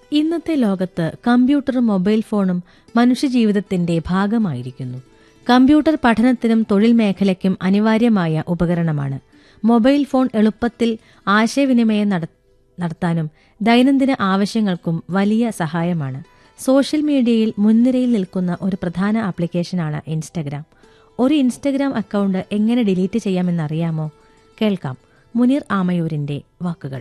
ഇന്നത്തെ ലോകത്ത് കമ്പ്യൂട്ടറും മൊബൈൽ ഫോണും മനുഷ്യജീവിതത്തിന്റെ ഭാഗമായിരിക്കുന്നു കമ്പ്യൂട്ടർ പഠനത്തിനും തൊഴിൽ മേഖലയ്ക്കും അനിവാര്യമായ ഉപകരണമാണ് മൊബൈൽ ഫോൺ എളുപ്പത്തിൽ ആശയവിനിമയം നട- നടത്താനും ദൈനംദിന ആവശ്യങ്ങൾക്കും വലിയ സഹായമാണ് സോഷ്യൽ മീഡിയയിൽ മുൻനിരയിൽ നിൽക്കുന്ന ഒരു പ്രധാന ആപ്ലിക്കേഷനാണ് ഇൻസ്റ്റഗ്രാം ഒരു ഇൻസ്റ്റഗ്രാം അക്കൗണ്ട് എങ്ങനെ ഡിലീറ്റ് ചെയ്യാമെന്നറിയാമോ കേൾക്കാം മുനീർ ആമയൂരിന്റെ വാക്കുകൾ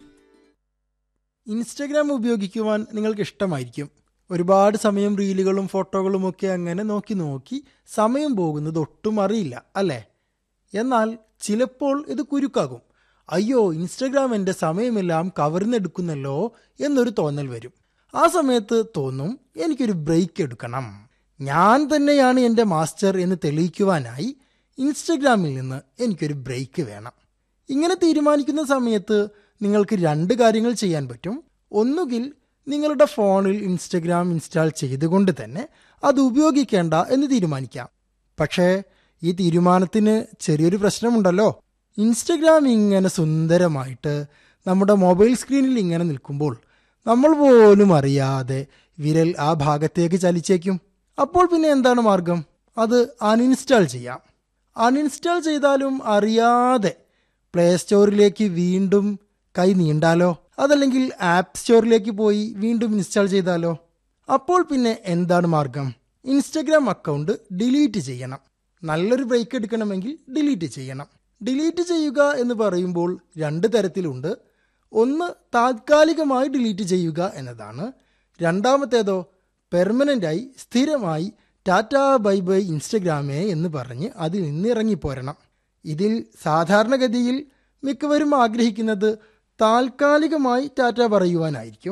ഇൻസ്റ്റഗ്രാം ഉപയോഗിക്കുവാൻ നിങ്ങൾക്ക് ഇഷ്ടമായിരിക്കും ഒരുപാട് സമയം റീലുകളും ഫോട്ടോകളും ഒക്കെ അങ്ങനെ നോക്കി നോക്കി സമയം പോകുന്നത് ഒട്ടും അറിയില്ല അല്ലേ എന്നാൽ ചിലപ്പോൾ ഇത് കുരുക്കാകും അയ്യോ ഇൻസ്റ്റഗ്രാം എൻ്റെ സമയമെല്ലാം കവർന്നെടുക്കുന്നല്ലോ എന്നൊരു തോന്നൽ വരും ആ സമയത്ത് തോന്നും എനിക്കൊരു ബ്രേക്ക് എടുക്കണം ഞാൻ തന്നെയാണ് എൻ്റെ മാസ്റ്റർ എന്ന് തെളിയിക്കുവാനായി ഇൻസ്റ്റഗ്രാമിൽ നിന്ന് എനിക്കൊരു ബ്രേക്ക് വേണം ഇങ്ങനെ തീരുമാനിക്കുന്ന സമയത്ത് നിങ്ങൾക്ക് രണ്ട് കാര്യങ്ങൾ ചെയ്യാൻ പറ്റും ഒന്നുകിൽ നിങ്ങളുടെ ഫോണിൽ ഇൻസ്റ്റഗ്രാം ഇൻസ്റ്റാൾ ചെയ്തുകൊണ്ട് തന്നെ അത് ഉപയോഗിക്കേണ്ട എന്ന് തീരുമാനിക്കാം പക്ഷേ ഈ തീരുമാനത്തിന് ചെറിയൊരു പ്രശ്നമുണ്ടല്ലോ ഇൻസ്റ്റഗ്രാം ഇങ്ങനെ സുന്ദരമായിട്ട് നമ്മുടെ മൊബൈൽ സ്ക്രീനിൽ ഇങ്ങനെ നിൽക്കുമ്പോൾ നമ്മൾ പോലും അറിയാതെ വിരൽ ആ ഭാഗത്തേക്ക് ചലിച്ചേക്കും അപ്പോൾ പിന്നെ എന്താണ് മാർഗം അത് അൺഇൻസ്റ്റാൾ ചെയ്യാം അൺഇൻസ്റ്റാൾ ചെയ്താലും അറിയാതെ പ്ലേ സ്റ്റോറിലേക്ക് വീണ്ടും കൈ നീണ്ടാലോ അതല്ലെങ്കിൽ ആപ്പ് സ്റ്റോറിലേക്ക് പോയി വീണ്ടും ഇൻസ്റ്റാൾ ചെയ്താലോ അപ്പോൾ പിന്നെ എന്താണ് മാർഗം ഇൻസ്റ്റഗ്രാം അക്കൗണ്ട് ഡിലീറ്റ് ചെയ്യണം നല്ലൊരു ബ്രേക്ക് എടുക്കണമെങ്കിൽ ഡിലീറ്റ് ചെയ്യണം ഡിലീറ്റ് ചെയ്യുക എന്ന് പറയുമ്പോൾ രണ്ട് തരത്തിലുണ്ട് ഒന്ന് താത്കാലികമായി ഡിലീറ്റ് ചെയ്യുക എന്നതാണ് രണ്ടാമത്തേതോ പെർമനൻ്റായി സ്ഥിരമായി ടാറ്റ ബൈ ബൈ ഇൻസ്റ്റഗ്രാമേ എന്ന് പറഞ്ഞ് അതിൽ നിന്ന് ഇറങ്ങിപ്പോരണം ഇതിൽ സാധാരണഗതിയിൽ മിക്കവരും ആഗ്രഹിക്കുന്നത് താൽക്കാലികമായി ടാറ്റ പറയുവാനായിരിക്കും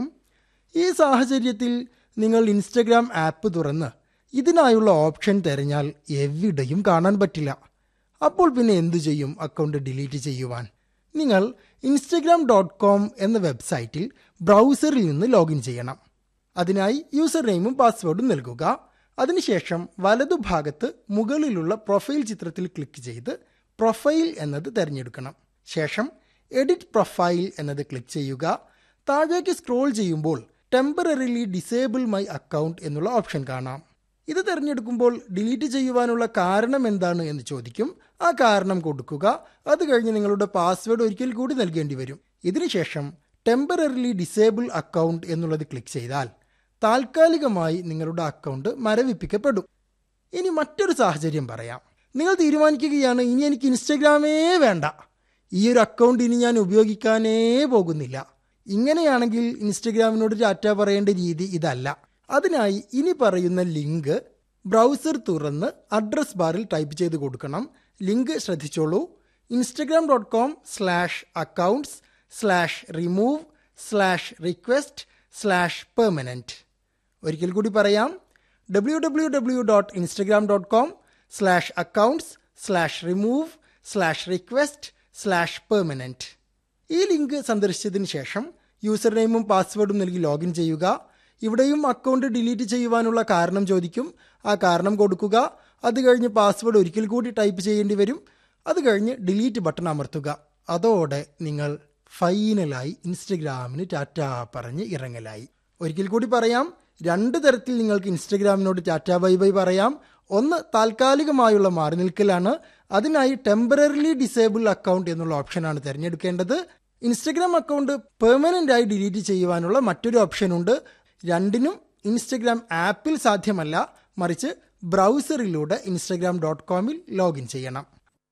ഈ സാഹചര്യത്തിൽ നിങ്ങൾ ഇൻസ്റ്റഗ്രാം ആപ്പ് തുറന്ന് ഇതിനായുള്ള ഓപ്ഷൻ തിരഞ്ഞാൽ എവിടെയും കാണാൻ പറ്റില്ല അപ്പോൾ പിന്നെ എന്തു ചെയ്യും അക്കൗണ്ട് ഡിലീറ്റ് ചെയ്യുവാൻ നിങ്ങൾ ഇൻസ്റ്റഗ്രാം ഡോട്ട് കോം എന്ന വെബ്സൈറ്റിൽ ബ്രൗസറിൽ നിന്ന് ലോഗിൻ ചെയ്യണം അതിനായി യൂസർ നെയിമും പാസ്വേഡും നൽകുക അതിനുശേഷം വലതുഭാഗത്ത് മുകളിലുള്ള പ്രൊഫൈൽ ചിത്രത്തിൽ ക്ലിക്ക് ചെയ്ത് പ്രൊഫൈൽ എന്നത് തിരഞ്ഞെടുക്കണം ശേഷം എഡിറ്റ് പ്രൊഫൈൽ എന്നത് ക്ലിക്ക് ചെയ്യുക താഴേക്ക് സ്ക്രോൾ ചെയ്യുമ്പോൾ ടെമ്പററിലി ഡിസേബിൾ മൈ അക്കൗണ്ട് എന്നുള്ള ഓപ്ഷൻ കാണാം ഇത് തിരഞ്ഞെടുക്കുമ്പോൾ ഡിലീറ്റ് ചെയ്യുവാനുള്ള കാരണം എന്താണ് എന്ന് ചോദിക്കും ആ കാരണം കൊടുക്കുക അത് കഴിഞ്ഞ് നിങ്ങളുടെ പാസ്വേഡ് ഒരിക്കൽ കൂടി നൽകേണ്ടി വരും ഇതിനുശേഷം ടെമ്പററിലി ഡിസേബിൾ അക്കൗണ്ട് എന്നുള്ളത് ക്ലിക്ക് ചെയ്താൽ താൽക്കാലികമായി നിങ്ങളുടെ അക്കൗണ്ട് മരവിപ്പിക്കപ്പെടും ഇനി മറ്റൊരു സാഹചര്യം പറയാം നിങ്ങൾ തീരുമാനിക്കുകയാണ് ഇനി എനിക്ക് ഇൻസ്റ്റഗ്രാമേ വേണ്ട ഈ ഒരു അക്കൗണ്ട് ഇനി ഞാൻ ഉപയോഗിക്കാനേ പോകുന്നില്ല ഇങ്ങനെയാണെങ്കിൽ ഇൻസ്റ്റഗ്രാമിനോട് ടാറ്റ പറയേണ്ട രീതി ഇതല്ല അതിനായി ഇനി പറയുന്ന ലിങ്ക് ബ്രൗസർ തുറന്ന് അഡ്രസ് ബാറിൽ ടൈപ്പ് ചെയ്ത് കൊടുക്കണം ലിങ്ക് ശ്രദ്ധിച്ചോളൂ Instagram dot com slash accounts slash remove slash request slash permanent ഒരിക്കൽ കൂടി പറയാം W W W dot Instagram dot com slash accounts slash remove slash request slash permanent ഈ link സന്ദർശിച്ചതിന് ശേഷം യൂസർ നെയിമും പാസ്വേഡും നൽകി ലോഗിൻ ചെയ്യുക ഇവിടെയും അക്കൗണ്ട് ഡിലീറ്റ് ചെയ്യുവാനുള്ള കാരണം ചോദിക്കും ആ കാരണം കൊടുക്കുക അത് കഴിഞ്ഞ് പാസ്വേഡ് ഒരിക്കൽ കൂടി ടൈപ്പ് ചെയ്യേണ്ടി വരും അത് കഴിഞ്ഞ് ഡിലീറ്റ് ബട്ടൺ അമർത്തുക അതോടെ നിങ്ങൾ ഫൈനലായി ഇൻസ്റ്റഗ്രാമിന് ടാറ്റ പറഞ്ഞ് ഇറങ്ങലായി ഒരിക്കൽ കൂടി പറയാം രണ്ട് തരത്തിൽ നിങ്ങൾക്ക് ഇൻസ്റ്റഗ്രാമിനോട് ടാറ്റ ബൈ ബൈ പറയാം ഒന്ന് താൽക്കാലികമായുള്ള മാറി നിൽക്കലാണ് അതിനായി ടെമ്പററിലി ഡിസേബിൾ അക്കൗണ്ട് എന്നുള്ള ഓപ്ഷനാണ് തിരഞ്ഞെടുക്കേണ്ടത് ഇൻസ്റ്റഗ്രാം അക്കൗണ്ട് പെർമനന്റ് ആയി ഡിലീറ്റ് ചെയ്യുവാനുള്ള മറ്റൊരു ഓപ്ഷൻ ഉണ്ട് രണ്ടിനും ഇൻസ്റ്റഗ്രാം ആപ്പിൽ സാധ്യമല്ല മറിച്ച് ബ്രൗസറിലൂടെ ഇൻസ്റ്റഗ്രാം ഡോട്ട് കോമിൽ ലോഗിൻ ചെയ്യണം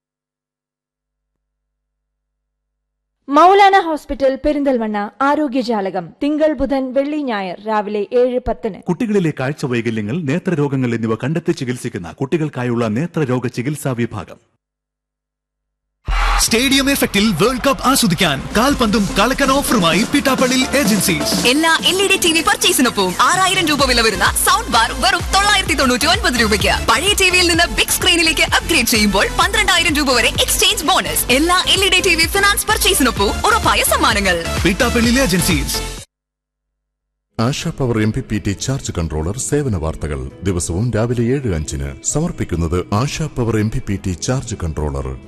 മൗലാന ഹോസ്പിറ്റൽ പെരിന്തൽമണ്ണ ആരോഗ്യജാലകം തിങ്കൾ ബുധൻ വെള്ളി ഞായർ രാവിലെ ഏഴ് പത്തിന് കുട്ടികളിലെ കാഴ്ച വൈകല്യങ്ങൾ നേത്രരോഗങ്ങൾ എന്നിവ കണ്ടെത്തി ചികിത്സിക്കുന്ന കുട്ടികൾക്കായുള്ള നേത്രരോഗ ചികിത്സാ വിഭാഗം സ്റ്റേഡിയം എഫക്റ്റിൽ വേൾഡ് കപ്പ് ആസ്വദിക്കാൻ കാൽപന്തും കളക്കൻ ഓഫറുമായി പിട്ടാപ്പള്ളി ഏജൻസീസ് എല്ലാ L E D T V പർച്ചേസിനൊപ്പം ആറായിരം രൂപ വില വരുന്ന സൗണ്ട് ബാർ വെറും തൊള്ളായിരത്തി തൊണ്ണൂറ്റി ഒൻപത് രൂപയ്ക്ക് പഴയ ടിവിയിൽ നിന്ന് ബിഗ് സ്ക്രീനിലേക്ക് അപ്ഗ്രേഡ് ചെയ്യുമ്പോൾ പന്ത്രണ്ടായിരം രൂപ വരെ എക്സ്ചേഞ്ച് ബോണസ് എല്ലാ L E D T V finance പർച്ചേസിനൊപ്പം ഉറപ്പായ സമ്മാനങ്ങൾ Pittappilly agencies Asha power M P P T charge controller സേവന വാർത്തകൾ ദിവസവും രാവിലെ ഏഴ് അഞ്ചിന് സമർപ്പിക്കുന്നത് Asha power M P P T charge controller